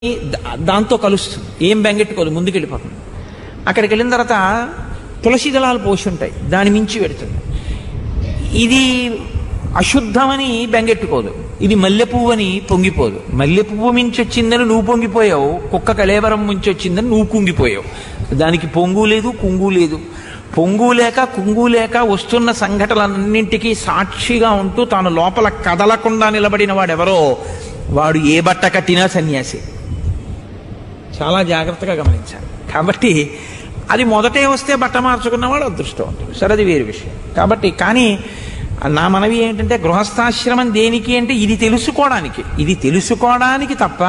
దా- దాంతో కలుస్తుంది ఏం బెంగెట్టుకోదు ముందుకు వెళ్ళిపోతుంది అక్కడికి వెళ్ళిన తర్వాత తులసి దళాలు పోసి ఉంటాయి దాని మించి పెడుతుంది ఇది అశుద్ధమని బెంగెట్టుకోదు ఇది మల్లె పువ్వు అని పొంగిపోదు మల్లె పువ్వు మించి వచ్చిందని నువ్వు పొంగిపోయావు కుక్క కళేబరం మించి వచ్చిందని నువ్వు కుంగిపోయావు దానికి పొంగు లేదు కుంగు లేదు పొంగు లేక కుంగు లేక వస్తున్న సంఘటనలన్నింటికీ సాక్షిగా ఉంటూ తాను లోపల కదలకుండా నిలబడిన వాడెవరో వాడు ఏ బట్ట కట్టినా సన్యాసి చాలా జాగ్రత్తగా గమనించాలి కాబట్టి అది మొదటే వస్తే బట్ట మార్చుకున్నవాడు అదృష్టవంతుడు సరే అది వేరు విషయం కాబట్టి కానీ నా మనవి ఏంటంటే గృహస్థాశ్రమం దేనికి అంటే ఇది తెలుసుకోవడానికి ఇది తెలుసుకోవడానికి తప్ప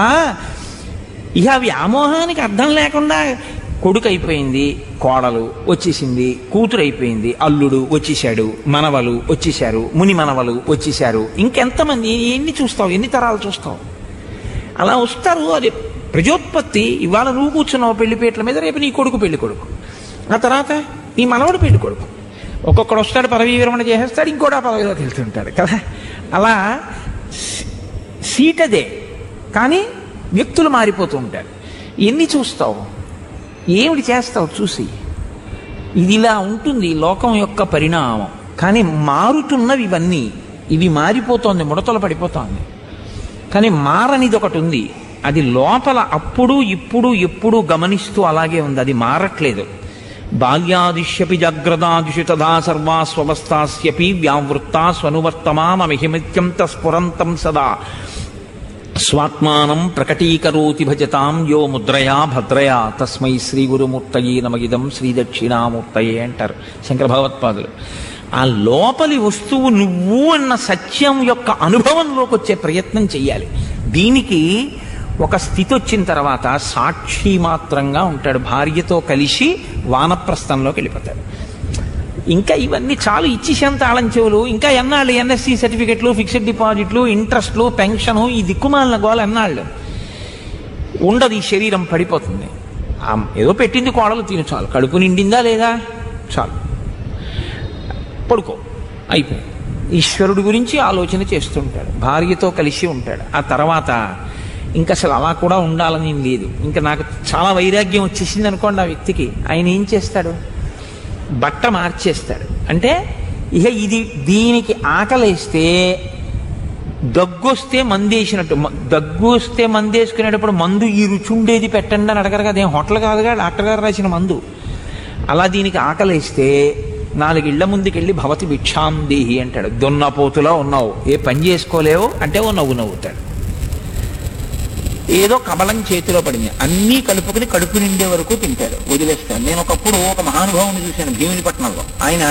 ఇక వ్యామోహానికి అర్థం లేకుండా కొడుకు అయిపోయింది కోడలు వచ్చేసింది కూతురు అయిపోయింది అల్లుడు వచ్చేసాడు మనవలు వచ్చేసారు ముని మనవలు వచ్చేసారు ఇంకెంతమంది ఎన్ని చూస్తావు ఎన్ని తరాలు చూస్తావు అలా వస్తారు అది ప్రజోత్పత్తి ఇవాళ నువ్వు కూర్చున్నావు పెళ్లిపేటల మీద రేపు నీ కొడుకు పెళ్లి కొడుకు ఆ తర్వాత నీ మనవడు పెళ్లి కొడుకు ఒక్కొక్కడు వస్తాడు పదవీ విరమణ చేసేస్తాడు ఇంకోటి ఆ పదవిలోకి వెళ్తుంటాడు కదా అలా సీ- సీట్ అదే కానీ వ్యక్తులు మారిపోతూ ఉంటారు ఎన్ని చూస్తావు ఏమిటి చేస్తావు చూసి ఇది ఇలా ఉంటుంది ఈ లోకం యొక్క పరిణామం కానీ మారుతున్నవి ఇవన్నీ ఇవి మారిపోతోంది ముడతలు పడిపోతోంది కానీ మారనిది ఒకటి ఉంది అది లోపల అప్పుడు ఇప్పుడు ఎప్పుడు గమనిస్తూ అలాగే ఉంది అది మారట్లేదు బాల్యాదిశ్యపి జాగ్రదాదిషు తదా సర్వా స్వవస్థాస్యపి వ్యావృత్తా స్వనువర్తమానమిహిమిత్యం తస్ఫురంతం సదా స్వాత్మానం ప్రకటీకరోతి భజతాం యో ముద్రయా భద్రయా తస్మై శ్రీ గురుమూర్తయే నమగిదం శ్రీ దక్షిణామూర్తయే అంటారు శంకర భగవత్పాదులు ఆ లోపలి వస్తువు నువ్వు అన్న సత్యం యొక్క అనుభవంలోకి వచ్చే ప్రయత్నం చెయ్యాలి దీనికి ఒక స్థితి వచ్చిన తర్వాత సాక్షి మాత్రంగా ఉంటాడు భార్యతో కలిసి వానప్రస్థంలోకి వెళ్ళిపోతాడు ఇంకా ఇవన్నీ చాలు ఇచ్చేసేంత తాళం చెవులు ఇంకా ఎన్నాళ్ళు ఎన్ఎస్సి సర్టిఫికెట్లు ఫిక్స్డ్ డిపాజిట్లు ఇంట్రెస్ట్లు పెన్షన్ ఈ దిక్కుమాలిన గోల ఎన్నాళ్ళు ఉండదు ఈ శరీరం పడిపోతుంది ఆ ఏదో పెట్టింది కోడలు తిను చాలు కడుపు నిండిందా లేదా చాలు పడుకో అయిపోయింది ఈశ్వరుడి గురించి ఆలోచన చేస్తుంటాడు భార్యతో కలిసి ఉంటాడు ఆ తర్వాత ఇంకా అసలు అలా కూడా ఉండాలని ఏం లేదు ఇంకా నాకు చాలా వైరాగ్యం వచ్చేసింది అనుకోండి ఆ వ్యక్తికి ఆయన ఏం చేస్తాడు బట్ట మార్చేస్తాడు అంటే ఇక ఇది దీనికి ఆకలేస్తే దగ్గొస్తే మందేసినట్టు మ- దగ్గు వస్తే మందేసుకునేటప్పుడు మందు ఈ రుచి ఉండేది పెట్టండి అని అడగరు కదా ఏం హోటల్ కాదుగా డాక్టర్ గారు రాసిన మందు అలా దీనికి ఆకలేస్తే నాలుగిళ్ల ముందుకెళ్ళి భవతి భిక్షాం దేహి అంటాడు దున్నపోతులా ఉన్నావు ఏ పని చేసుకోలేవు అంటే ఓ నవ్వు నవ్వుతాడు ఏదో కబలం చేతిలో పడింది అన్నీ కలుపుకుని కడుపు నిండే వరకు తింటాడు వదిలేస్తాడు నేను ఒకప్పుడు ఒక మహానుభావుని చూశాను భీమునిపట్నంలో ఆయన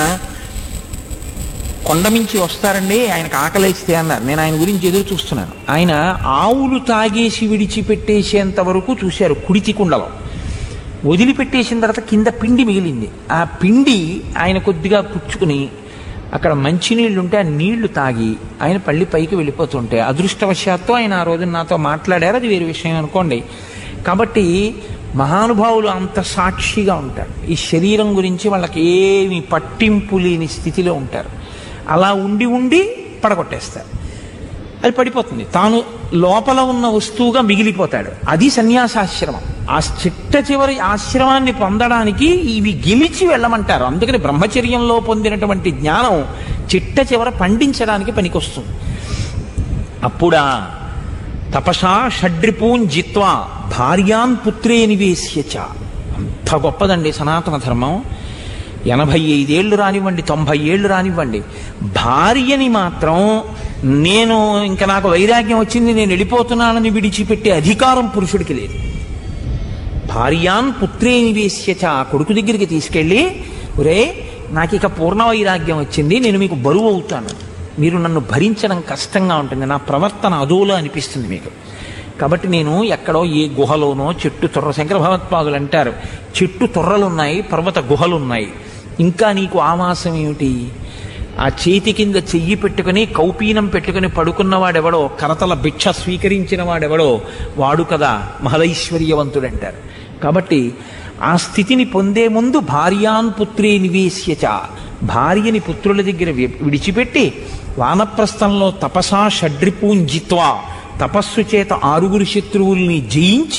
కొండమించి వస్తారండి ఆయనకు ఆకలిస్తే అన్నారు నేను ఆయన గురించి ఎదురు చూస్తున్నాను ఆయన ఆవులు తాగేసి విడిచిపెట్టేసేంత వరకు చూశారు కుడితి కుండలో వదిలిపెట్టేసిన తర్వాత కింద పిండి మిగిలింది ఆ పిండి ఆయన కొద్దిగా పుచ్చుకుని అక్కడ మంచినీళ్ళు ఉంటే ఆ నీళ్లు తాగి ఆయన పళ్ళి పైకి వెళ్ళిపోతుంటే అదృష్టవశాత్తు ఆయన ఆ రోజు నాతో మాట్లాడారు అది వేరే విషయం అనుకోండి కాబట్టి మహానుభావులు అంత సాక్షిగా ఉంటారు ఈ శరీరం గురించి వాళ్ళకి ఏమి పట్టింపు లేని స్థితిలో ఉంటారు అలా ఉండి ఉండి పడగొట్టేస్తారు అది పడిపోతుంది తాను లోపల ఉన్న వస్తువుగా మిగిలిపోతాడు అది సన్యాసాశ్రమం ఆ చిట్ట చివరి ఆశ్రమాన్ని పొందడానికి ఇవి గెలిచి వెళ్ళమంటారు అందుకని బ్రహ్మచర్యంలో పొందినటువంటి జ్ఞానం చిట్ట చివర పండించడానికి పనికొస్తుంది అప్పుడా తపసా షడ్రిపూన్ జిత్వా భార్యాన్ పుత్రే నివేశ్యచ అంత గొప్పదండి సనాతన ధర్మం ఎనభై ఐదేళ్లు రానివ్వండి తొంభై ఏళ్ళు రానివ్వండి భార్యని మాత్రం నేను ఇంకా నాకు వైరాగ్యం వచ్చింది నేను వెళ్ళిపోతున్నానని విడిచిపెట్టే అధికారం పురుషుడికి లేదు భార్యాన్ పుత్రే నివేశ్యచ ఆ కొడుకు దగ్గరికి తీసుకెళ్ళి ఒరే నాకు ఇక పూర్ణ వైరాగ్యం వచ్చింది నేను మీకు బరువు అవుతాను మీరు నన్ను భరించడం కష్టంగా ఉంటుంది నా ప్రవర్తన అదోలా అనిపిస్తుంది మీకు కాబట్టి నేను ఎక్కడో ఏ గుహలోనో చెట్టు తొర్ర శంకర భగవత్పాదులు అంటారు చెట్టు తొర్రలున్నాయి పర్వత గుహలున్నాయి ఇంకా నీకు ఆవాసం ఏమిటి ఆ చేతి కింద చెయ్యి పెట్టుకుని కౌపీనం పెట్టుకుని పడుకున్నవాడెవడో కరతల భిక్ష స్వీకరించిన వాడెవడో వాడు కదా మహదైశ్వర్యవంతుడంటారు కాబట్టి ఆ స్థితిని పొందే ముందు భార్యాన్ పుత్రే నివేశ్యచ భార్యని పుత్రుల దగ్గర వి- విడిచిపెట్టి వానప్రస్థంలో తపసా షడ్రిపూంజిత్వా తపస్సు చేత ఆరుగురు శత్రువుల్ని జయించి